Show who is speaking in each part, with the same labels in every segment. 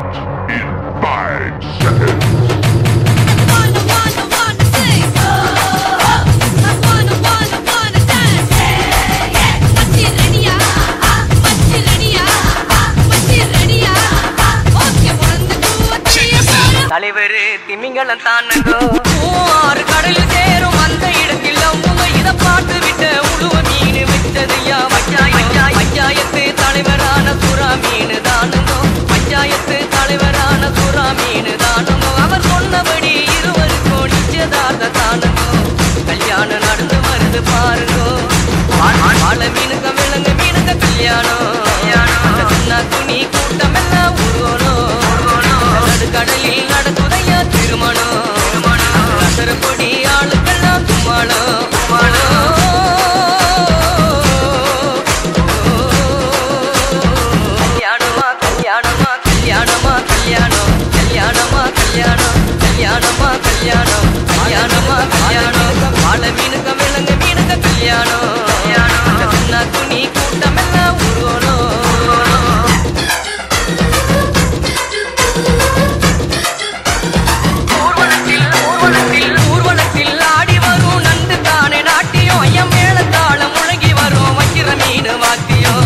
Speaker 1: in five seconds.
Speaker 2: Wanna, wanna, wanna sing. I wanna, wanna, wanna dance. மச்சி ரெடியா? மச்சி ரெடியா? மச்சி ரெடியா? ஓகே, உணர்ந்து கூச்சி பாரு.
Speaker 3: தலைவர் திமிங்கலம் தானங்கோ ஆறு கடலில் சேரும் அந்த இடத்தில் அம்முக இத பாட்டு விட்ட உழுவ மீன் விட்டதையா பஞ்சாய பஞ்சாயத்து தலைவரான சுறா மீன் தானுங்கோ பஞ்சாயத்து தலைவரான சுறா மீன் தானுங்கோ அவர் சொன்னபடி இருவருக்கும் நிச்சயதார்த்த தானுங்கோ கல்யாணம் நடந்து வருது பாருங்கோ வாழ மீனுக்க விலங்கு மீனுக்க கல்யாணம் அந்த சின்ன துணி கூட்டம் எல்லாம் உருவணும் நடுக்கடலில் நடக்குதையா திருமணம் அசரப்பொடி ஆளுக்கெல்லாம் கும்மாளம் கல்யாணமா கல்யாணமா கல்யாணமா கல்யாணம் கல்யாணமா கல்யாணம் கல்யாணமா கல்யாணம் கல்யாணமா கல்யாணம் வாழ மீனுக்க விலங்கு மீனுக்க கல்யாணம் அந்த சின்ன துணி கூட்டம் எல்லாம் உருவணும் ஊர்வலத்தில் ஊர்வலத்தில் ஊர்வலத்தில் ஆடி வரும் நண்டு தானே நாட்டியம் ஐயம் மேளத்தாளம் முழங்கி வரும் வைக்கிற மீன் வாத்தியம்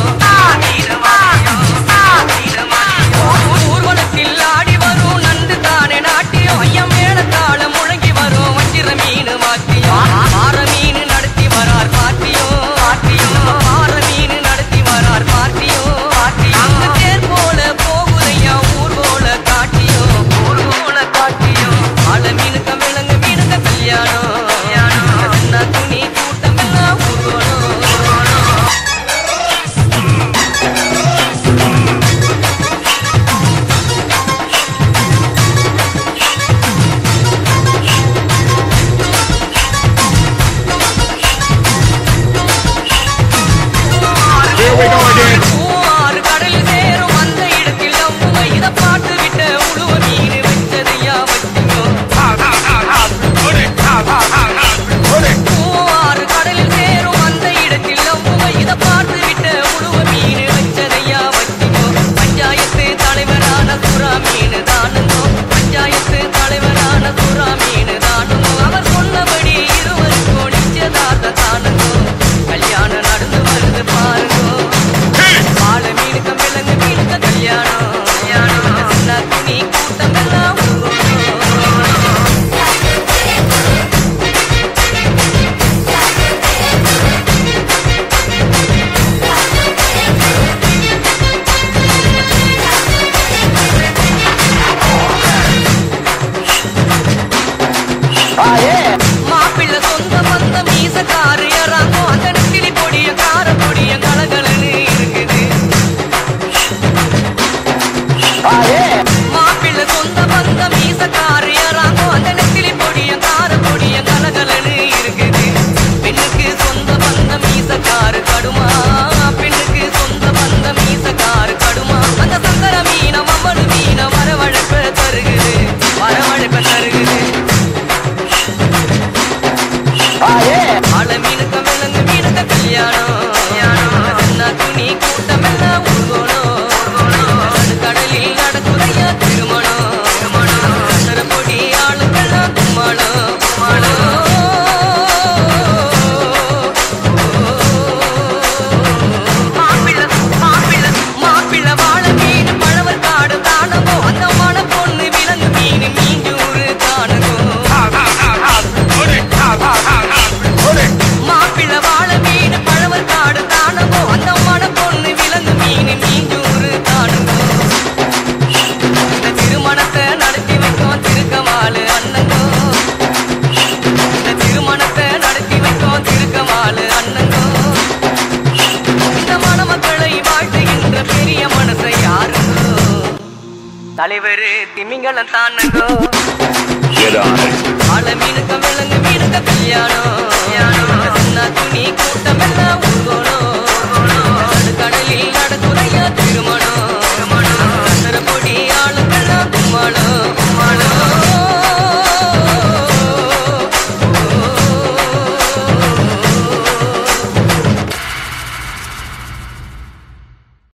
Speaker 3: ஊர்வலத்தில் ஆடி வரும் நண்டு தானே நாட்டியம் ஐயம் மேளத்தாளம் முழங்கி வரும் வைக்கிற மீன் வாத்தியம் ஆற மீன் நடத்தி வரார் பாட்டியும் பாட்டியும் ஆற மீன் நடத்தி வரார் பாட்டியும் பாட்டியும் அங்க தேர் போல போகுதையா ஊர் போல காட்டியும் ஊர் போல காட்டியும் ஆள மீனுக்க விலங்கு மீனுக்க கல்யாணம் சின்ன துணி கூட்டம் எல்லாம் ஊர்வலம் ஆறு கடலில் சேரும் அந்த இடத்தில் அம்முக இத பாட்டு விட்ட உழுவ மீன் வச்சதையா வச்சுக்கோ ஆறு கடலில் சேரும் அந்த இடத்தில் அம்முக இத பாட்டு விட்ட உழுவ மீன் வச்சதையா வச்சுக்கோ பஞ்சாயத்து தலைவரான சுறா மீன் தானுங்கோ பஞ்சாயத்து தலைவரான சுறா மீன் தானுங்கோ அவர் சொன்னபடி இருவருக்கும் நிச்சயதார்த்த தானுங்கோ கல்யாணம் நடந்து வருது பாருங்கோ வாழ மீனுக்க விலங்கு மீனுக்க கல்யாணம் கல்யாணம் சின்ன துணி கூட்டம் எல்லாம் மாப்பிள்ளை சொந்த பந்த மீசக்காரு யாராங்கோ அந்த நெத்திலி பொடிய கார பொடிய கலகலன்னு இருக்குது மாப்பிள்ளை சொந்த பந்த மீசக்காரு யாராங்கோ அந்த நெத்திலி பொடிய கார பொடிய கலகலன்னு இருக்குது பெண்ணுக்கு சொந்த பந்த மீசக்காரு கடுமா பெண்ணுக்கு சொந்த பந்த மீசக்காரு கடுமா அந்த சங்கர மீன மம்மனு மீன வரவழைப்ப தருகுது வரவழைப்ப தருகுது ஆள மீனுக்க விலங்கு மீனுக்க கல்யாணம் சின்ன துணி கூட்டம் எல்லாம் உருவணும் கடலில் நடக்குதையா திருமணம் அசரப்பொடி ஆளுக்கெல்லாம் கும்மாளம் மாப்பிள்ளை மாப்பிள்ளை மாப்பிள்ளை வாழ மீன் பழவர் காடு தானகோ அந்த மன பொண்ணு விலங்கு மீன் மீஞ்சூறு தானகோ மாப்பிள்ளை வாழ மீன் பழவர் காடு தானகோ அந்த மன பொண்ணு விலங்கு மீன் மீஞ்சூறு தானகோ இந்த திருமணத்தை நடத்தி வைக்கும் திருக்கமாலு அண்ணங்கோ இந்த திருமணத்தை நடத்தி வைக்கும் திருக்கமாலு அண்ணங்கோ இந்த மணமக்களை வாழ்த்துகின்ற பெரிய மனசை யாருங்கோ தலைவர் திமிங்கலம் தானங்கோ
Speaker 1: Get on it.
Speaker 3: ஆள மீனுக்க விலங்கு மீனுக்க கல்யாணம் சின்ன துணி கூட்டம் எல்லாம் ஊர்வலம்